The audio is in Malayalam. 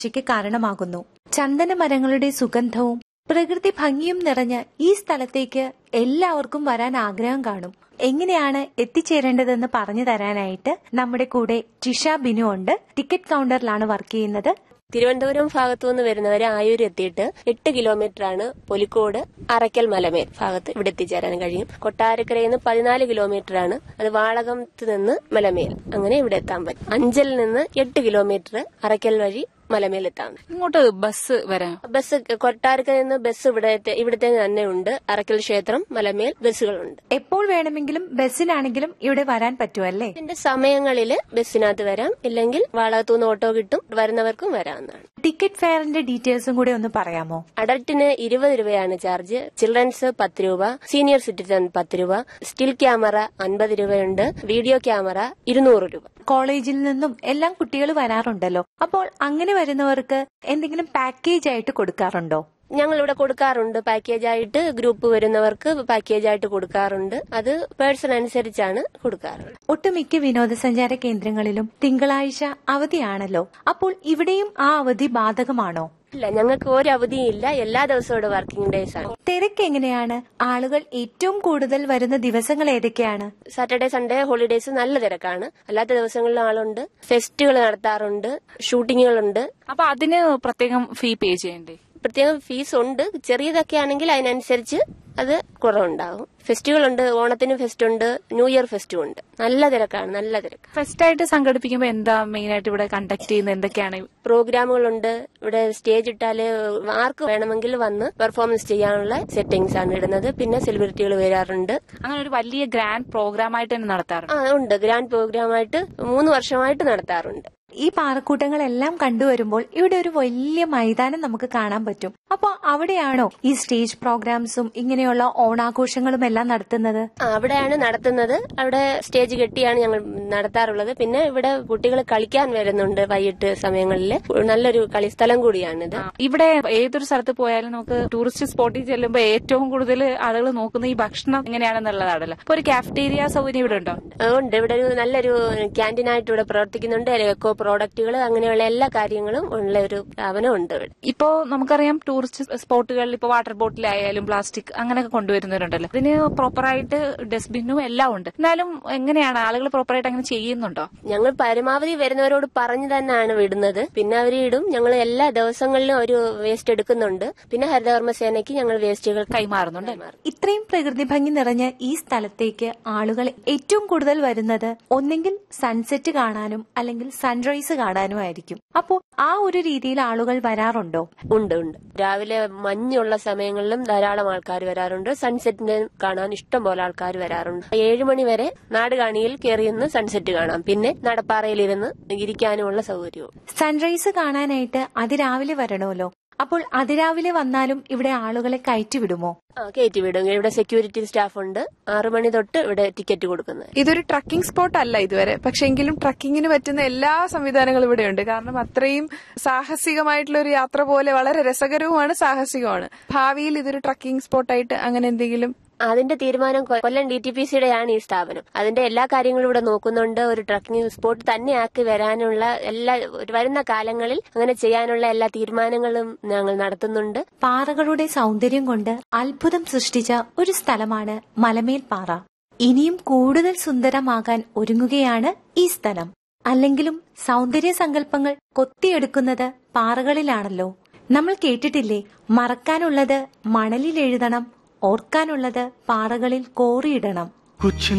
ക്ക് കാരണമാകുന്നു ചന്ദന മരങ്ങളുടെ സുഗന്ധവും പ്രകൃതി ഭംഗിയും നിറഞ്ഞ ഈ സ്ഥലത്തേക്ക് എല്ലാവർക്കും വരാൻ ആഗ്രഹം കാണും എങ്ങനെയാണ് എത്തിച്ചേരേണ്ടതെന്ന് പറഞ്ഞു തരാനായിട്ട് നമ്മുടെ കൂടെ ജിഷ ബിനു ഉണ്ട് ടിക്കറ്റ് കൗണ്ടറിലാണ് വർക്ക് ചെയ്യുന്നത് തിരുവനന്തപുരം ഭാഗത്തു നിന്ന് വരുന്നവരെ ആയൂർ എത്തിയിട്ട് എട്ട് കിലോമീറ്റർ ആണ് പൊലിക്കോട് അറയ്ക്കൽ മലമേൽ ഭാഗത്ത് ഇവിടെ എത്തിച്ചേരാൻ കഴിയും കൊട്ടാരക്കരയിൽ നിന്ന് പതിനാല് കിലോമീറ്റർ ആണ് അത് വാളകത്ത് നിന്ന് മലമേൽ അങ്ങനെ ഇവിടെ എത്താൻ പറ്റും അഞ്ചലിൽ നിന്ന് എട്ട് കിലോമീറ്റർ അറയ്ക്കൽ വഴി മലമേൽ എത്താൻ ഇങ്ങോട്ട് ബസ് വരാം ബസ് കൊട്ടാരക്കരയിൽ നിന്ന് ബസ് ഇവിടത്തെ ഇവിടുത്തെ തന്നെ ഉണ്ട് അറയ്ക്കൽ ക്ഷേത്രം മലമേൽ ബസ്സുകളുണ്ട് എപ്പോൾ വേണമെങ്കിലും ബസ്സിനാണെങ്കിലും ഇവിടെ വരാൻ പറ്റുമല്ലേ ഇതിന്റെ സമയങ്ങളിൽ ബസ്സിനകത്ത് വരാം ഇല്ലെങ്കിൽ വാളകത്തുനിന്ന് ഓട്ടോ കിട്ടും വരുന്നവർക്കും വരാവുന്നതാണ് ടിക്കറ്റ് ഫെയറിന്റെ ഡീറ്റെയിൽസും കൂടെ ഒന്ന് പറയാമോ അഡൽട്ടിന് ഇരുപത് രൂപയാണ് ചാർജ് ചിൽഡ്രൻസ് പത്ത് രൂപ സീനിയർ സിറ്റിസൺ പത്ത് രൂപ സ്റ്റിൽ ക്യാമറ അൻപത് രൂപയുണ്ട് വീഡിയോ ക്യാമറ ഇരുന്നൂറ് രൂപ കോളേജിൽ നിന്നും എല്ലാം കുട്ടികൾ വരാറുണ്ടല്ലോ അപ്പോൾ അങ്ങനെ വരുന്നവർക്ക് എന്തെങ്കിലും പാക്കേജ് ആയിട്ട് കൊടുക്കാറുണ്ടോ ഞങ്ങൾ ഇവിടെ കൊടുക്കാറുണ്ട് പാക്കേജ് ആയിട്ട് ഗ്രൂപ്പ് വരുന്നവർക്ക് പാക്കേജ് ആയിട്ട് കൊടുക്കാറുണ്ട് അത് പേഴ്സൺ അനുസരിച്ചാണ് കൊടുക്കാറുള്ളത് ഒട്ടുമിക്ക വിനോദസഞ്ചാര കേന്ദ്രങ്ങളിലും തിങ്കളാഴ്ച അവധിയാണല്ലോ അപ്പോൾ ഇവിടെയും ആ അവധി ബാധകമാണോ ഇല്ല ഞങ്ങൾക്ക് ഒരു അവധിയും ഇല്ല എല്ലാ ദിവസവും ഇവിടെ വർക്കിംഗ് ഡേയ്സ് ആണ് തിരക്ക് എങ്ങനെയാണ് ആളുകൾ ഏറ്റവും കൂടുതൽ വരുന്ന ദിവസങ്ങൾ ഏതൊക്കെയാണ് സാറ്റർഡേ സൺഡേ ഹോളിഡേയ്സ് നല്ല തിരക്കാണ് അല്ലാത്ത ദിവസങ്ങളിലും ആളുണ്ട് ഫെസ്റ്റുകൾ നടത്താറുണ്ട് ഷൂട്ടിങ്ങുകളുണ്ട് അപ്പൊ അതിന് പ്രത്യേകം ഫീ പേ ചെയ്യണ്ടേ പ്രത്യേകം ഫീസ് ഉണ്ട് ചെറിയതൊക്കെ ആണെങ്കിൽ അതിനനുസരിച്ച് അത് കുറവുണ്ടാകും ഫെസ്റ്റുകൾ ഉണ്ട് ഓണത്തിന് ഫെസ്റ്റ് ഉണ്ട് ന്യൂ ഇയർ ഫെസ്റ്റും ഉണ്ട് നല്ല തിരക്കാണ് നല്ല തിരക്ക് ഫസ്റ്റ് ആയിട്ട് സംഘടിപ്പിക്കുമ്പോ എന്താ മെയിൻ ആയിട്ട് ഇവിടെ കണ്ടക്ട് ചെയ്യുന്നത് എന്തൊക്കെയാണ് പ്രോഗ്രാമുകളുണ്ട് ഇവിടെ സ്റ്റേജ് ഇട്ടാല് ആർക്ക് വേണമെങ്കിൽ വന്ന് പെർഫോമൻസ് ചെയ്യാനുള്ള സെറ്റിംഗ്സ് ആണ് ഇടുന്നത് പിന്നെ സെലിബ്രിറ്റികൾ വരാറുണ്ട് അങ്ങനെ ഒരു വലിയ ഗ്രാൻഡ് പ്രോഗ്രാം ആയിട്ട് തന്നെ നടത്താറുണ്ട് ആ ഉണ്ട് ഗ്രാൻഡ് പ്രോഗ്രാമായിട്ട് മൂന്ന് വർഷമായിട്ട് നടത്താറുണ്ട് ഈ പാറക്കൂട്ടങ്ങളെല്ലാം കണ്ടുവരുമ്പോൾ ഇവിടെ ഒരു വലിയ മൈതാനം നമുക്ക് കാണാൻ പറ്റും അപ്പോൾ അവിടെയാണോ ഈ സ്റ്റേജ് പ്രോഗ്രാംസും ഇങ്ങനെയുള്ള ഓണാഘോഷങ്ങളും എല്ലാം നടത്തുന്നത് ആ, അവിടെയാണ് നടത്തുന്നത് അവിടെ സ്റ്റേജ് കെട്ടിയാണ് ഞങ്ങൾ നടത്താറുള്ളത് പിന്നെ ഇവിടെ കുട്ടികൾ കളിക്കാൻ വരുന്നുണ്ട് വൈകിട്ട് സമയങ്ങളിൽ നല്ലൊരു കളിസ്ഥലം കൂടിയാണിത് ആ, ഇവിടെ ഏതൊരു സ്ഥലത്ത് പോയാലും നമുക്ക് ടൂറിസ്റ്റ് സ്പോട്ടിൽ ചെല്ലുമ്പോൾ ഏറ്റവും കൂടുതൽ ആളുകൾ നോക്കുന്ന ഈ ഭക്ഷണം എങ്ങനെയാണെന്നുള്ളതാണല്ലോ അപ്പൊ ഒരു കാഫറ്റേരിയ സൗകര്യം ഇവിടെ ഉണ്ടോ ആ, ഉണ്ട് ഇവിടെ ഒരു നല്ലൊരു ക്യാൻറ്റീനായിട്ട് ഇവിടെ പ്രവർത്തിക്കുന്നുണ്ട് എക്കോ പ്രോഡക്റ്റുകൾ അങ്ങനെയുള്ള എല്ലാ കാര്യങ്ങളും ഉള്ള ഒരു സ്ഥാപനം ഉണ്ട് ഇവിടെ ഇപ്പോ നമുക്കറിയാം ടൂറിസ്റ്റ് സ്പോട്ടുകളിൽ ഇപ്പൊ വാട്ടർ ബോട്ടിലായാലും പ്ലാസ്റ്റിക് അങ്ങനെയൊക്കെ കൊണ്ടുവരുന്നവരുണ്ടല്ലോ ഇതിന് പ്രോപ്പറായിട്ട് ഡസ്റ്റ്ബിന്നും എല്ലാം ഉണ്ട് എന്നാലും എങ്ങനെയാണ് ആളുകൾ പ്രോപ്പറായിട്ട് അങ്ങനെ ചെയ്യുന്നുണ്ടോ ഞങ്ങൾ പരമാവധി വരുന്നവരോട് പറഞ്ഞു തന്നെയാണ് വിടുന്നത് പിന്നെ അവർ ഇടും ഞങ്ങൾ എല്ലാ ദിവസങ്ങളിലും ഒരു വേസ്റ്റ് എടുക്കുന്നുണ്ട് പിന്നെ ഹരിതകർമ്മസേനയ്ക്ക് ഞങ്ങൾ വേസ്റ്റുകൾ കൈമാറുന്നുണ്ട് ഇത്രയും പ്രകൃതി ഭംഗി നിറഞ്ഞ ഈ സ്ഥലത്തേക്ക് ആളുകൾ ഏറ്റവും കൂടുതൽ വരുന്നത് ഒന്നെങ്കിൽ സൺസെറ്റ് കാണാനും അല്ലെങ്കിൽ സൺറൈസ് കാണാനുമായിരിക്കും അപ്പോൾ ആ ഒരു രീതിയിൽ ആളുകൾ വരാറുണ്ടോ ഉണ്ട് ഉണ്ട് രാവിലെ മഞ്ഞുള്ള സമയങ്ങളിലും ധാരാളം ആൾക്കാർ വരാറുണ്ട് സൺസെറ്റിനെ കാണാൻ ഇഷ്ടം പോലെ ആൾക്കാർ വരാറുണ്ട് ഏഴു മണി വരെ നാടുകാണിയിൽ കയറിയിരുന്ന് സൺസെറ്റ് കാണാം പിന്നെ നടപ്പാറയിലിരുന്ന് ഇരിക്കാനുമുള്ള സൗകര്യവും സൺറൈസ് കാണാനായിട്ട് അതിരാവിലെ വരണമല്ലോ അപ്പോൾ അതിരാവിലെ വന്നാലും ഇവിടെ ആളുകളെ കയറ്റിവിടുമോ ആ കയറ്റി വിടും ഇവിടെ സെക്യൂരിറ്റി സ്റ്റാഫ് ഉണ്ട് ആറു മണി തൊട്ട് ഇവിടെ ടിക്കറ്റ് കൊടുക്കുന്നത് ഇതൊരു ട്രക്കിംഗ് സ്പോട്ട് അല്ല ഇതുവരെ പക്ഷെ എങ്കിലും ട്രക്കിങ്ങിന് പറ്റുന്ന എല്ലാ സംവിധാനങ്ങളും ഇവിടെയുണ്ട് കാരണം അത്രയും സാഹസികമായിട്ടുള്ള ഒരു യാത്ര പോലെ വളരെ രസകരവുമാണ് സാഹസികവുമാണ് ഭാവിയിൽ ഇതൊരു ട്രക്കിംഗ് സ്പോട്ടായിട്ട് അങ്ങനെ എന്തെങ്കിലും അതിന്റെ തീരുമാനം കൊ- കൊല്ലം ഡി ടി പി സിയുടെയാണ് ഈ സ്ഥാപനം അതിന്റെ എല്ലാ കാര്യങ്ങളും ഇവിടെ നോക്കുന്നുണ്ട് ഒരു ട്രക്കിംഗ് സ്പോട്ട് തന്നെ ആക്കി വരാനുള്ള എല്ലാ ഒരു വരുന്ന കാലങ്ങളിൽ അങ്ങനെ ചെയ്യാനുള്ള എല്ലാ തീരുമാനങ്ങളും ഞങ്ങൾ നടത്തുന്നുണ്ട് പാറകളുടെ സൗന്ദര്യം കൊണ്ട് അത്ഭുതം സൃഷ്ടിച്ച ഒരു സ്ഥലമാണ് മലമേൽ പാറ ഇനിയും കൂടുതൽ സുന്ദരമാകാൻ ഒരുങ്ങുകയാണ് ഈ സ്ഥലം അല്ലെങ്കിലും സൗന്ദര്യ സങ്കല്പങ്ങൾ കൊത്തിയെടുക്കുന്നത് പാറകളിലാണല്ലോ നമ്മൾ കേട്ടിട്ടില്ലേ മറക്കാനുള്ളത് മണലിൽ എഴുതണം ഓർക്കാനുള്ളത് പാറകളിൽ കോറിയിടണം कुछ